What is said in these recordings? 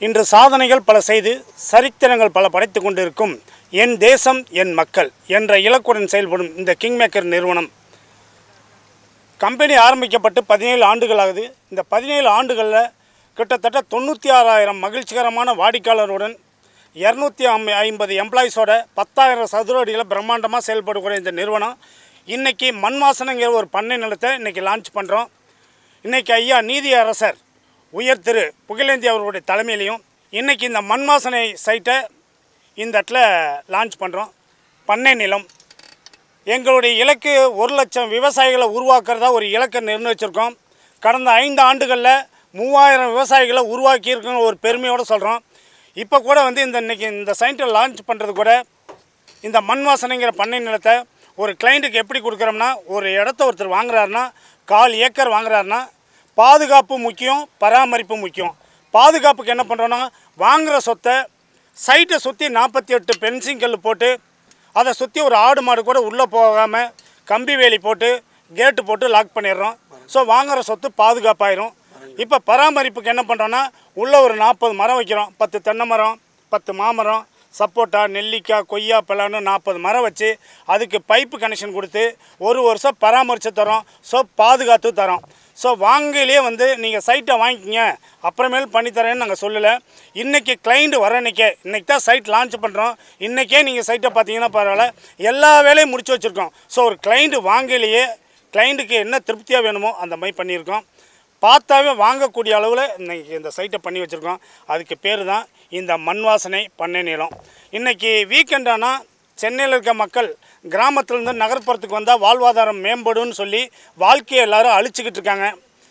இன்று சாதனைகள் பல செய்து சரித்திரங்கள் பல படைத்து கொண்டிருக்கும் என் தேசம் என் மக்கள் என்ற இலக்குடன் செயல்படும் இந்த கிங்மேக்கர் நிறுவனம் கம்பெனி ஆரம்பிக்கப்பட்டு பதினேழு ஆண்டுகள் ஆகுது இந்த பதினேழு ஆண்டுகளில் கிட்டத்தட்ட தொண்ணூற்றி ஆறாயிரம் மகிழ்ச்சிகரமான வாடிக்கையாளருடன் இரநூத்தி ஐம் ஐம்பது எம்ப்ளாயிஸோட பத்தாயிரம் சதுர அடியில் பிரம்மாண்டமாக செயல்படக்கூடிய இந்த நிறுவனம் இன்றைக்கி மண் வாசனைங்கிற ஒரு பண்ணை நிலத்தை இன்றைக்கி லான்ச் பண்ணுறோம் இன்றைக்கி ஐயா நீதி அரசர் உயர் திரு புகழேந்தி அவர்களுடைய தலைமையிலையும் இன்றைக்கி இந்த மண் வாசனை சைட்டை இந்த இடத்துல லான்ச் பண்ணுறோம் பண்ணை நிலம் எங்களுடைய இலக்கு ஒரு லட்சம் விவசாயிகளை உருவாக்குறதா ஒரு இலக்கை நிர்ணயிச்சிருக்கோம் கடந்த ஐந்து ஆண்டுகளில் மூவாயிரம் விவசாயிகளை உருவாக்கியிருக்கோம் ஒரு பெருமையோடு சொல்கிறோம் இப்போ கூட வந்து இந்த இன்னைக்கு இந்த சைட்டை லான்ச் பண்ணுறது கூட இந்த மண் வாசனைங்கிற பண்ணை நிலத்தை ஒரு கிளைண்ட்டுக்கு எப்படி கொடுக்குறோம்னா ஒரு இடத்த ஒருத்தர் வாங்குறாருன்னா கால் ஏக்கர் வாங்குறாருன்னா பாதுகாப்பு முக்கியம் பராமரிப்பு முக்கியம் பாதுகாப்புக்கு என்ன பண்ணுறோன்னா வாங்குகிற சொத்தை சைட்டை சுற்றி நாற்பத்தி எட்டு பென்சிங் கல் போட்டு அதை சுற்றி ஒரு ஆடு மாடு கூட உள்ளே போகாமல் கம்பி வேலி போட்டு கேட்டு போட்டு லாக் பண்ணிடுறோம் ஸோ வாங்குகிற சொத்து பாதுகாப்பாயிரும் இப்போ பராமரிப்புக்கு என்ன பண்ணுறோன்னா உள்ளே ஒரு நாற்பது மரம் வைக்கிறோம் பத்து தென்னை மரம் பத்து மாமரம் சப்போட்டா நெல்லிக்காய் கொய்யா பழம்னு நாற்பது மரம் வச்சு அதுக்கு பைப்பு கனெக்ஷன் கொடுத்து ஒரு வருஷம் பராமரித்து தரோம் ஸோ பாதுகாத்து தரோம் ஸோ வாங்கையிலே வந்து நீங்கள் சைட்டை வாங்கிக்கிங்க அப்புறமேல் பண்ணித்தரேன்னு நாங்கள் சொல்லலை இன்றைக்கி கிளைண்ட் வர அன்றைக்கே இன்றைக்கி தான் சைட் லான்ச் பண்ணுறோம் இன்றைக்கே நீங்கள் சைட்டை பார்த்தீங்கன்னா பரவாயில்ல எல்லா வேலையும் முடிச்சு வச்சுருக்கோம் ஸோ ஒரு கிளைண்ட் வாங்கையிலேயே கிளைண்ட்டுக்கு என்ன திருப்தியாக வேணுமோ அந்த மாதிரி பண்ணியிருக்கோம் பார்த்தாவே வாங்கக்கூடிய அளவில் இன்னைக்கு இந்த சைட்டை பண்ணி வச்சுருக்கோம் அதுக்கு பேர் தான் இந்த மண் வாசனை பண்ணை நிலம் இன்றைக்கி வீக்கெண்டானா சென்னையில் இருக்க மக்கள் கிராமத்துலேருந்து நகர்ப்புறத்துக்கு வந்தால் வாழ்வாதாரம் மேம்படும்னு சொல்லி வாழ்க்கையை எல்லாரும் அழிச்சிக்கிட்டு இருக்காங்க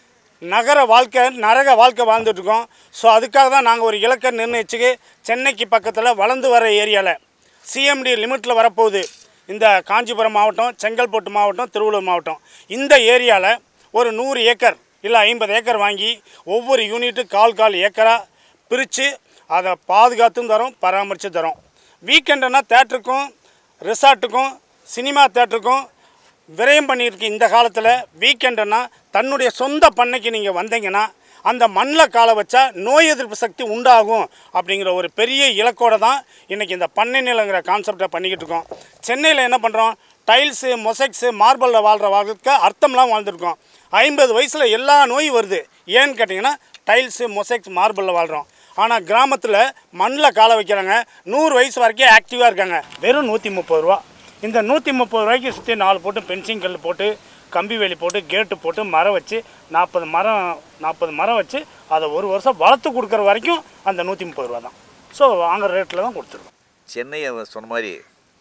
நகர வாழ்க்கை நரக வாழ்க்கை வாழ்ந்துட்டு இருக்கோம் ஸோ அதுக்காக தான் நாங்கள் ஒரு இலக்கை நிர்ணயிச்சு சென்னைக்கு பக்கத்தில் வளர்ந்து வர ஏரியாவில் சிஎம்டி லிமிட்டில் வரப்போகுது இந்த காஞ்சிபுரம் மாவட்டம் செங்கல்பட்டு மாவட்டம் திருவள்ளூர் மாவட்டம் இந்த ஏரியாவில் ஒரு நூறு ஏக்கர் இல்லை ஐம்பது ஏக்கர் வாங்கி ஒவ்வொரு யூனிட்டு கால் கால் ஏக்கராக பிரித்து அதை பாதுகாத்தும் தரோம் பராமரித்து தரோம் வீக்கெண்டுனா தேட்டருக்கும் ரிசார்ட்டுக்கும் சினிமா தேட்டருக்கும் விரயம் பண்ணியிருக்கு இந்த காலத்தில் வீக்கெண்டுனா தன்னுடைய சொந்த பண்ணைக்கு நீங்கள் வந்தீங்கன்னா அந்த மண்ணில் காலை வச்சா நோய் எதிர்ப்பு சக்தி உண்டாகும் அப்படிங்கிற ஒரு பெரிய இலக்கோட தான் இன்றைக்கி இந்த பண்ணை நிலங்கிற கான்செப்டை பண்ணிக்கிட்டு இருக்கோம் சென்னையில் என்ன பண்ணுறோம் டைல்ஸு மொசைக்ஸு மார்பலில் வாழ்கிற வாழ்க்கை அர்த்தம்லாம் வாழ்ந்துருக்கோம் ஐம்பது வயசில் எல்லா நோயும் வருது ஏன்னு கேட்டிங்கன்னா டைல்ஸு மொசைக்ஸ் மார்பலில் வாழ்கிறோம் ஆனால் கிராமத்தில் மண்ணில் காலை வைக்கிறாங்க நூறு வயசு வரைக்கும் ஆக்டிவாக இருக்காங்க வெறும் நூற்றி முப்பது ரூபா இந்த நூற்றி முப்பது ரூபாய்க்கு சுற்றி நாலு போட்டு பென்சிங் கல் போட்டு கம்பி வேலி போட்டு கேட்டு போட்டு மரம் வச்சு நாற்பது மரம் நாற்பது மரம் வச்சு அதை ஒரு வருஷம் வளர்த்து கொடுக்குற வரைக்கும் அந்த நூற்றி முப்பது ரூபா தான் ஸோ வாங்குற ரேட்டில் தான் கொடுத்துருக்கோம் சென்னை அவர் சொன்ன மாதிரி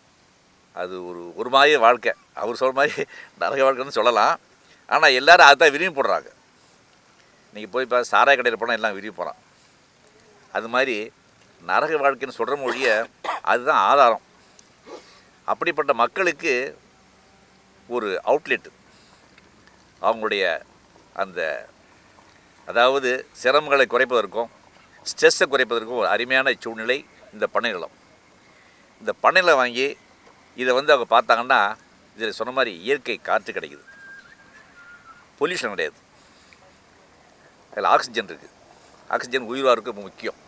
அது ஒரு ஒரு மாதிரி வாழ்க்கை அவர் சொன்ன மாதிரி நரக வாழ்க்கைன்னு சொல்லலாம் ஆனால் எல்லாரும் அதை தான் விரும்பி போடுறாங்க நீங்கள் போய் இப்போ சாராய கடையில் போனால் எல்லாம் விரும்பி போகிறான் அது மாதிரி நரக வாழ்க்கைன்னு சொல்கிற மொழிய அதுதான் ஆதாரம் அப்படிப்பட்ட மக்களுக்கு ஒரு அவுட்லெட் அவங்களுடைய அந்த அதாவது சிரமங்களை குறைப்பதற்கும் ஸ்ட்ரெஸ்ஸை குறைப்பதற்கும் ஒரு அருமையான சூழ்நிலை இந்த பண்ணை நிலம் இந்த பண்ணையில் வாங்கி இதை வந்து அவங்க பார்த்தாங்கன்னா இதில் சொன்ன மாதிரி இயற்கை காற்று கிடைக்குது பொல்யூஷன் கிடையாது அதில் ஆக்சிஜன் இருக்குது ஆக்சிஜன் உயிர் வாழ்க்கை ரொம்ப முக்கியம்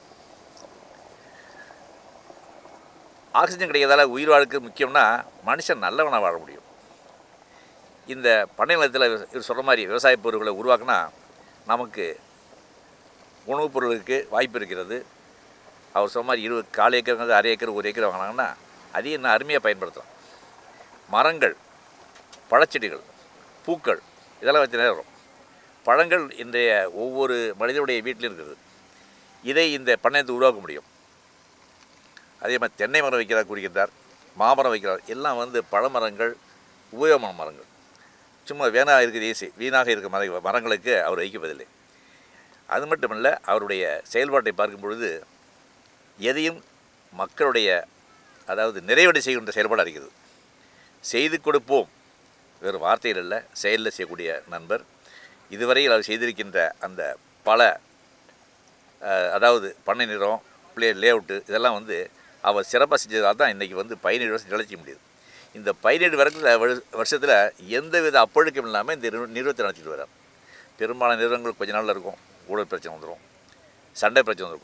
ஆக்சிஜன் கிடைக்கிறதால உயிர் வாழ்க்கை முக்கியம்னா மனுஷன் நல்லவனாக வாழ முடியும் இந்த பண்ணை நிலத்தில் இவர் சொல்கிற மாதிரி விவசாய பொருட்களை உருவாக்குனா நமக்கு உணவுப் பொருளுக்கு வாய்ப்பு இருக்கிறது அவர் சொன்ன மாதிரி இருபது கால் ஏக்கருங்கிறது அரை ஏக்கர் ஒரு ஏக்கர் வாங்கினாங்கன்னா அதையும் இன்னும் அருமையாக பயன்படுத்தலாம் மரங்கள் பழச்செடிகள் பூக்கள் இதெல்லாம் வச்சு நேரம் பழங்கள் இன்றைய ஒவ்வொரு மனிதனுடைய வீட்டிலும் இருக்குது இதை இந்த பண்ணையத்தை உருவாக்க முடியும் அதே மாதிரி தென்னை மரம் வைக்கிறார் குறிக்கிறார் மாமரம் வைக்கிறார் எல்லாம் வந்து பழமரங்கள் உபயோகமான மரங்கள் சும்மா வேணாக இருக்குது ஈஸி வீணாக இருக்க மர மரங்களுக்கு அவர் வைக்கப்பதில்லை அது மட்டுமல்ல அவருடைய செயல்பாட்டை பார்க்கும் பொழுது எதையும் மக்களுடைய அதாவது நிறைவடை செய்கின்ற செயல்பாடு இருக்கிறது செய்து கொடுப்போம் வெறும் வார்த்தையில் இல்லை செயலில் செய்யக்கூடிய நண்பர் இதுவரையில் அவர் செய்திருக்கின்ற அந்த பல அஹ், அதாவது பண்ணை நிறம் பிளே லேஅவுட்டு இதெல்லாம் வந்து அவர் சிறப்பாக செஞ்சதால் தான் இன்றைக்கி வந்து பதினேழு வருஷம் நிலைச்சிக்க முடியுது இந்த பதினேழு வருஷத்தில் வருஷத்தில் எந்தவித அப்பழுக்கம் இல்லாமல் இந்த நிறு- நிறுவனத்தை நடத்திட்டு வரார் பெரும்பாலான நிறுவனங்கள் கொஞ்ச நாளில் இருக்கும் ஊழல் பிரச்சனை வந்துடும் சண்டை பிரச்சனை வந்திருக்கும்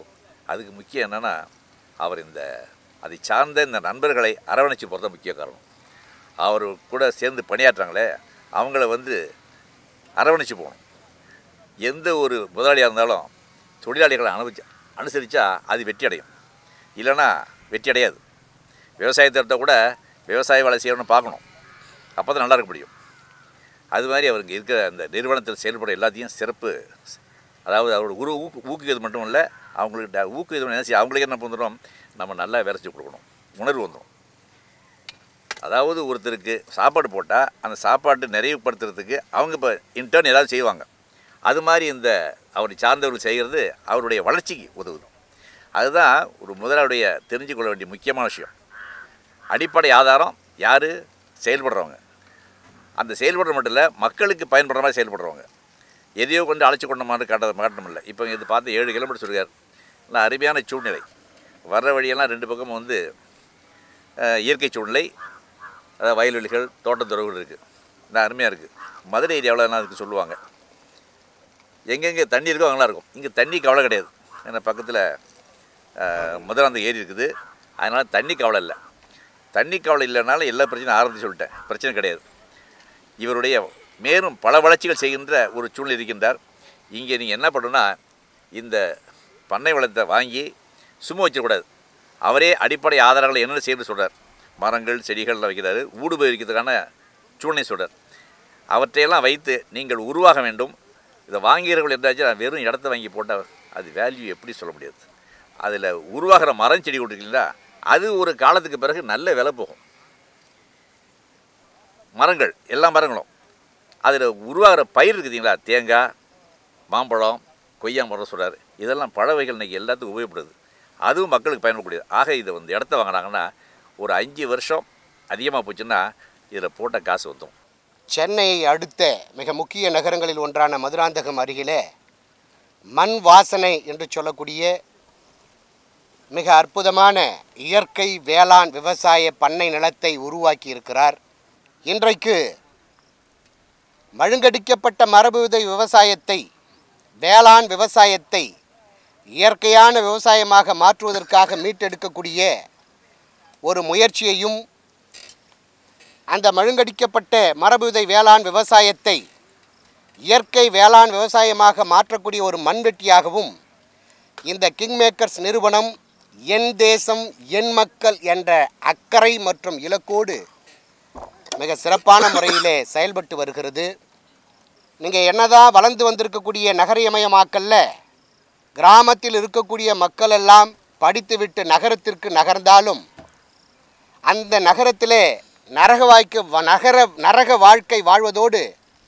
அதுக்கு முக்கியம் என்னென்னா அவர் இந்த அதை சார்ந்த இந்த நண்பர்களை அரவணைச்சு போகிறது முக்கிய காரணம் அவர் கூட சேர்ந்து பணியாற்றுறாங்களே அவங்கள வந்து அரவணைச்சு போகணும் எந்த ஒரு முதலாளியாக இருந்தாலும் தொழிலாளிகளை அனுபவிச்சு அனுசரித்தா அது வெற்றி அடையும் இல்லைன்னா வெற்றி அடையாது விவசாயத்திட்ட கூட விவசாய வேலை செய்யணும்னு பார்க்கணும் அப்போ தான் நல்லா இருக்க முடியும் அது மாதிரி அவருக்கு இருக்கிற அந்த நிறுவனத்தில் செயல்பட எல்லாத்தையும் சிறப்பு அதாவது அவரோட உரு ஊக்கு ஊக்குவிக்கிறது மட்டும் இல்லை அவங்களுக்கு ஊக்குவிதம் என்ன செய்ய அவங்களுக்கு என்ன பண்ணுறோம் நம்ம நல்லா விரைச்சி கொடுக்கணும் உணர்வு வந்துடும் அதாவது ஒருத்தருக்கு சாப்பாடு போட்டால் அந்த சாப்பாட்டு நிறைவுபடுத்துறதுக்கு அவங்க இப்போ இன்டர்ன் ஏதாவது செய்வாங்க அது மாதிரி இந்த அவரை சார்ந்தவர்கள் செய்கிறது அவருடைய வளர்ச்சிக்கு உதவுது அதுதான் ஒரு முதலாளுடைய தெரிஞ்சு கொள்ள வேண்டிய முக்கியமான விஷயம் அடிப்படை ஆதாரம் யார் செயல்படுறவங்க அந்த செயல்படுற மட்டும் இல்லை மக்களுக்கு பயன்படுற மாதிரி செயல்படுறவங்க எதையோ கொண்டு அழைச்சி கொண்ட மாதிரி காட்ட காட்டணும் இல்லை இப்போ இது பார்த்து ஏழு கிலோமீட்டர் சொல்லியார் நல்லா அருமையான சூழ்நிலை வர்ற வழியெல்லாம் ரெண்டு பக்கமும் வந்து அஹ், இயற்கை சூழ்நிலை அதாவது வயல்வெளிகள் தோட்டத்துறவுகள் இருக்குது நல்லா அருமையாக இருக்குது மதுரை ஏரியாவில் எல்லாம் அதுக்கு சொல்லுவாங்க எங்கெங்கே தண்ணி இருக்கோ அங்கெல்லாம் இருக்கும் இங்கே தண்ணி கவலை கிடையாது ஏன்னா பக்கத்தில் மதுராந்த ஏரி இருக்குது அதனால் தண்ணி கவலை இல்லை தண்ணி கவலை இல்லைனாலும் எல்லா பிரச்சனையும் ஆரம்பித்து சொல்லிட்டேன் பிரச்சனை கிடையாது இவருடைய மேலும் பல வளர்ச்சிகள் செய்கின்ற ஒரு சூழ்நிலை இருக்கின்றார் இங்கே நீங்கள் என்ன பண்ணணும்னா இந்த பண்ணை வளத்தை வாங்கி சும்மா வச்சிடக்கூடாது அவரே அடிப்படை ஆதாரங்களை என்னென்ன செய்யணும்னு சொல்கிறார் மரங்கள் செடிகள்லாம் வைக்கிறாரு ஊடுபயிர்க்கிறதுக்கான சூழ்நிலை சொல்கிறார் அவற்றையெல்லாம் வைத்து நீங்கள் உருவாக வேண்டும் இதை வாங்கியவர்கள் என்றாச்சும் வெறும் இடத்த வாங்கி போட்டால் அது வேல்யூ எப்படி சொல்ல முடியாது அதில் உருவாகிற மரம் செடி கொடுக்குறீங்களா அது ஒரு காலத்துக்கு பிறகு நல்ல விலை போகும் மரங்கள் எல்லா மரங்களும் அதில் உருவாகிற பயிர் இருக்குதுங்களா தேங்காய் மாம்பழம் கொய்யா மரம் சொல்கிறார் இதெல்லாம் பழ வகைகள் இன்றைக்கி எல்லாத்துக்கும் உபயோகப்படுது அதுவும் மக்களுக்கு பயன்படக்கூடியது ஆக இதை வந்து இடத்த வாங்கினாங்கன்னா ஒரு அஞ்சு வருஷம் அதிகமாக போச்சுன்னா இதில் போட்ட காசு வந்துடும் சென்னையை அடுத்த மிக முக்கிய நகரங்களில் ஒன்றான மதுராந்தகம் அருகிலே மண் வாசனை என்று சொல்லக்கூடிய மிக அற்புதமான இயற்கை வேளாண் விவசாய பண்ணை நிலத்தை உருவாக்கி இருக்கிறார் இன்றைக்கு மழுங்கடிக்கப்பட்ட மரபு விதை விவசாயத்தை வேளாண் விவசாயத்தை இயற்கையான விவசாயமாக மாற்றுவதற்காக மீட்டெடுக்கக்கூடிய ஒரு முயற்சியையும் அந்த மழுங்கடிக்கப்பட்ட மரபுவிதை வேளாண் விவசாயத்தை இயற்கை வேளாண் விவசாயமாக மாற்றக்கூடிய ஒரு மண்வெட்டியாகவும் இந்த கிங்மேக்கர்ஸ் நிறுவனம் என் தேசம் என் மக்கள் என்ற அக்கறை மற்றும் இலக்கோடு மிக சிறப்பான முறையிலே செயல்பட்டு வருகிறது நீங்கள் என்னதான் வளர்ந்து வந்திருக்கக்கூடிய நகரியமயமாக்கல்ல கிராமத்தில் இருக்கக்கூடிய மக்கள் எல்லாம் படித்துவிட்டு நகரத்திற்கு நகர்ந்தாலும் அந்த நகரத்திலே நரக வாழ்க்கை நகர நரக வாழ்க்கை வாழ்வதோடு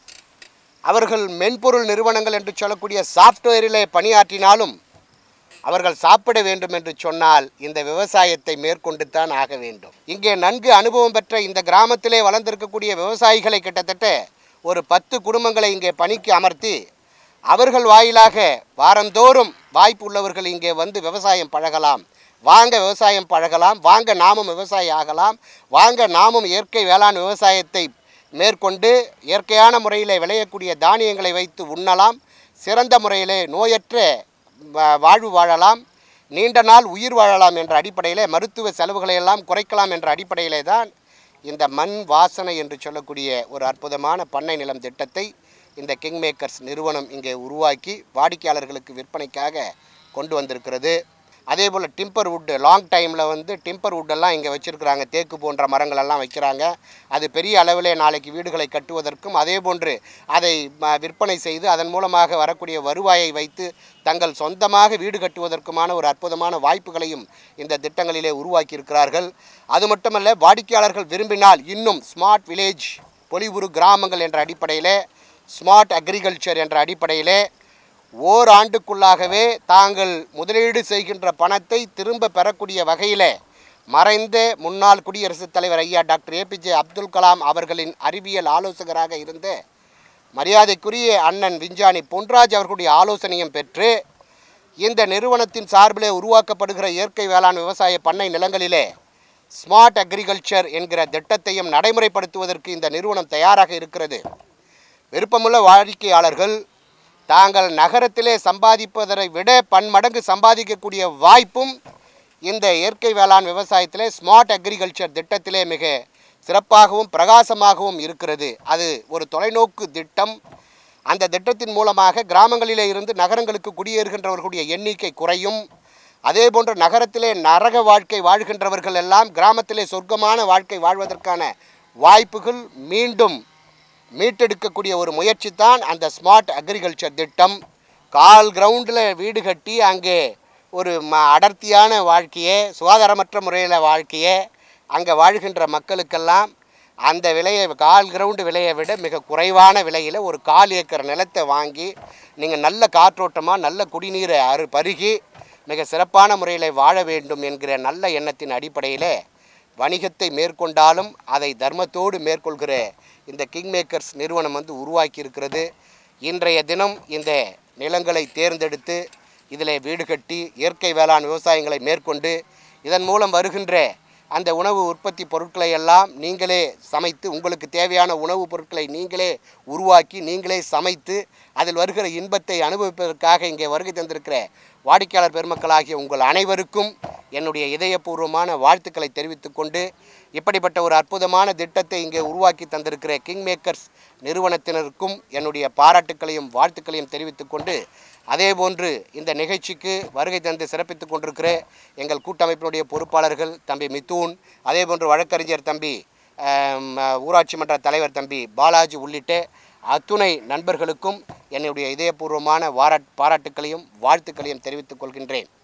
அவர்கள் மென்பொருள் நிறுவனங்கள் என்று சொல்லக்கூடிய சாஃப்ட்வேரிலே பணியாற்றினாலும் அவர்கள் சாப்பிட வேண்டும் என்று சொன்னால் இந்த விவசாயத்தை மேற்கொண்டு தான் ஆக வேண்டும் இங்கே நன்கு அனுபவம் பெற்ற இந்த கிராமத்திலே வளர்ந்திருக்கக்கூடிய விவசாயிகளை கிட்டத்தட்ட ஒரு பத்து குடும்பங்களை இங்கே பணிக்கு அமர்த்தி அவர்கள் வாயிலாக வாரந்தோறும் வாய்ப்பு உள்ளவர்கள் இங்கே வந்து விவசாயம் பழகலாம் வாங்க விவசாயம் பழகலாம் வாங்க நாமும் விவசாயி ஆகலாம் வாங்க நாமும் இயற்கை வேளாண் விவசாயத்தை மேற்கொண்டு இயற்கையான முறையில் விளையக்கூடிய தானியங்களை வைத்து உண்ணலாம் சிறந்த முறையிலே நோயற்ற வா- வாழ்வு வாழலாம் நீண்ட நாள் உயிர் வாழலாம் என்ற அடிப்படையிலே மருத்துவ செலவுகளை எல்லாம் குறைக்கலாம் என்ற அடிப்படையிலே தான் இந்த மண் வாசனை என்று சொல்லக்கூடிய ஒரு அற்புதமான பண்ணை நிலம் திட்டத்தை இந்த கிங்மேக்கர்ஸ் நிறுவனம் இங்கே உருவாக்கி வாடிக்கையாளர்களுக்கு விற்பனைக்காக கொண்டு வந்திருக்கிறது அதே போல் டிம்பர் வுட்டு லாங் டைமில் வந்து டிம்பர் வுட்டெல்லாம் இங்கே வச்சுருக்குறாங்க தேக்கு போன்ற மரங்கள் எல்லாம் வைக்கிறாங்க அது பெரிய அளவிலே நாளைக்கு வீடுகளை கட்டுவதற்கும் அதே போன்று அதை ம, விற்பனை செய்து அதன் மூலமாக வரக்கூடிய வருவாயை வைத்து தங்கள் சொந்தமாக வீடு கட்டுவதற்குமான ஒரு அற்புதமான வாய்ப்புகளையும் இந்த திட்டங்களிலே உருவாக்கியிருக்கிறார்கள் அது மட்டுமல்ல வாடிக்கையாளர்கள் விரும்பினால் இன்னும் ஸ்மார்ட் வில்லேஜ் பொலிவுறு கிராமங்கள் என்ற அடிப்படையிலே ஸ்மார்ட் அக்ரிகல்ச்சர் என்ற அடிப்படையிலே ஓராண்டுக்குள்ளாகவே தாங்கள் முதலீடு செய்கின்ற பணத்தை திரும்ப பெறக்கூடிய வகையில் மறைந்த முன்னாள் குடியரசுத் தலைவர் ஐயா டாக்டர் ஏபிஜே அப்துல் கலாம் அவர்களின் அறிவியல் ஆலோசகராக இருந்த மரியாதைக்குரிய அண்ணன் விஞ்ஞானி பொன்ராஜ் அவர்களுடைய ஆலோசனையும் பெற்று இந்த நிறுவனத்தின் சார்பிலே உருவாக்கப்படுகிற இயற்கை வேளாண் விவசாய பண்ணை நிலங்களிலே ஸ்மார்ட் அக்ரிகல்ச்சர் என்கிற திட்டத்தையும் நடைமுறைப்படுத்துவதற்கு இந்த நிறுவனம் தயாராக இருக்கிறது விருப்பமுள்ள வாடிக்கையாளர்கள் தாங்கள் நகரத்திலே சம்பாதிப்பதை விட பன்மடங்கு சம்பாதிக்கக்கூடிய வாய்ப்பும் இந்த இயற்கை வேளாண் விவசாயத்திலே ஸ்மார்ட் அக்ரிகல்ச்சர் திட்டத்திலே மிக சிறப்பாகவும் பிரகாசமாகவும் இருக்கிறது அது ஒரு தொலைநோக்கு திட்டம் அந்த திட்டத்தின் மூலமாக கிராமங்களிலே இருந்து நகரங்களுக்கு குடியேறுகின்றவர்களுடைய எண்ணிக்கை குறையும் அதே போன்று நகரத்திலே நரக வாழ்க்கை வாழ்கின்றவர்கள் எல்லாம் கிராமத்திலே சொர்க்கமான வாழ்க்கை வாழ்வதற்கான வாய்ப்புகள் மீண்டும் மீட்டெடுக்கக்கூடிய ஒரு முயற்சி தான் அந்த ஸ்மார்ட் அக்ரிகல்ச்சர் திட்டம் கால் கிரவுண்டில் வீடு கட்டி அங்கே ஒரு ம அடர்த்தியான வாழ்க்கையை சுகாதாரமற்ற முறையில் வாழ்க்கையை அங்கே வாழ்கின்ற மக்களுக்கெல்லாம் அந்த விலையை கால் கிரவுண்டு விலையை விட மிக குறைவான விலையில் ஒரு கால் ஏக்கர் நிலத்தை வாங்கி நீங்கள் நல்ல காற்றோட்டமாக நல்ல குடிநீரை அரு பருகி மிக சிறப்பான முறையில் வாழ வேண்டும் என்கிற நல்ல எண்ணத்தின் அடிப்படையில் வணிகத்தை மேற்கொண்டாலும் அதை தர்மத்தோடு மேற்கொள்கிற இந்த கிங் மேக்கர்ஸ் நிறுவனம் வந்து உருவாக்கி இருக்கிறது இன்றைய தினம் இந்த நிலங்களை தேர்ந்தெடுத்து இதில் வீடு கட்டி இயற்கை வேளாண் விவசாயங்களை மேற்கொண்டு இதன் மூலம் வருகின்ற அந்த உணவு உற்பத்தி பொருட்களை எல்லாம் நீங்களே சமைத்து உங்களுக்கு தேவையான உணவுப் பொருட்களை நீங்களே உருவாக்கி நீங்களே சமைத்து அதில் வருகிற இன்பத்தை அனுபவிப்பதற்காக இங்கே வருகை தந்திருக்கிற வாடிக்கையாளர் பெருமக்களாகிய உங்கள் அனைவருக்கும் என்னுடைய இதயபூர்வமான வாழ்த்துக்களை தெரிவித்துக் கொண்டு இப்படிப்பட்ட ஒரு அற்புதமான திட்டத்தை இங்கே உருவாக்கி தந்திருக்கிற கிங் மேக்கர்ஸ் நிறுவனத்தினருக்கும் என்னுடைய பாராட்டுக்களையும் வாழ்த்துக்களையும் தெரிவித்துக் கொண்டு அதேபோன்று இந்த நிகழ்ச்சிக்கு வருகை தந்து சிறப்பித்துக் கொண்டிருக்கிற எங்கள் கூட்டமைப்பினுடைய பொறுப்பாளர்கள் தம்பி மித்தூன் அதேபோன்று வழக்கறிஞர் தம்பி ஆம், ஊராட்சி மன்ற தலைவர் தம்பி பாலாஜி உள்ளிட்ட அத்துணை நண்பர்களுக்கும் என்னுடைய இதயபூர்வமான வாராட் பாராட்டுக்களையும் வாழ்த்துக்களையும் தெரிவித்துக் கொள்கின்றேன்